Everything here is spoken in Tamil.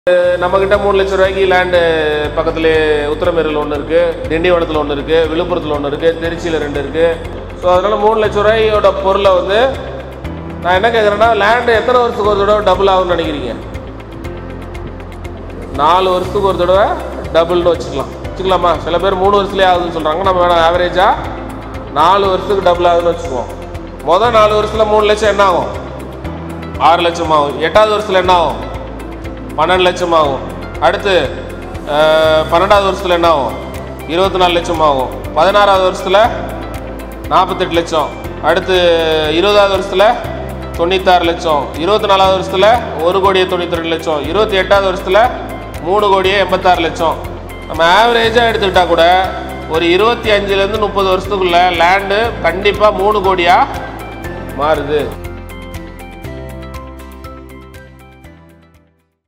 நம்மக்கிட்ட மூணு லட்ச ரூபாய்க்கு லேண்டு பக்கத்துலேயே உத்தரமேரில் ஒன்று இருக்குது திண்டிவனத்தில் ஒன்று இருக்குது விழுப்புரத்தில் ஒன்று இருக்குது திருச்சியில் ரெண்டு இருக்குது ஸோ அதனால் மூணு லட்ச ரூபாயோட பொருளை வந்து நான் என்ன கேட்குறேன்னா லேண்டு எத்தனை வருஷத்துக்கு ஒரு தடவை டபுள் ஆகும்னு நினைக்கிறீங்க நாலு வருஷத்துக்கு ஒரு தடவை டபுள்னு வச்சுக்கலாம் வச்சுக்கலாமா சில பேர் மூணு வருஷத்துலேயே ஆகுதுன்னு சொல்கிறாங்க நம்ம வேணாம் ஆவரேஜாக நாலு வருஷத்துக்கு டபுள் ஆகுதுன்னு வச்சுக்குவோம் மொதல் நாலு வருஷத்தில் மூணு லட்சம் என்ன ஆகும் ஆறு லட்சம் ஆகும் எட்டாவது வருஷத்தில் என்ன ஆகும் பன்னெண்டு லட்சம் ஆகும் அடுத்து அஹ், பன்னெண்டாவது வருஷத்தில் என்ன ஆகும் இருபத்தி நாலு லட்சம் ஆகும் பதினாறாவது வருஷத்தில் நாற்பத்தெட்டு லட்சம் அடுத்து இருபதாவது வருஷத்தில் தொண்ணூத்தாறு லட்சம் இருபத்தி நாலாவது வருஷத்தில் ஒரு கோடியே தொண்ணூற்றி ரெண்டு லட்சம் இருபத்தி எட்டாவது வருஷத்தில் மூணு கோடியே எண்பத்தாறு லட்சம் நம்ம ஆவரேஜாக எடுத்துக்கிட்டா கூட ஒரு இருபத்தி அஞ்சுலேருந்து முப்பது வருஷத்துக்குள்ள லேண்டு கண்டிப்பாக மூணு கோடியாக மாறுது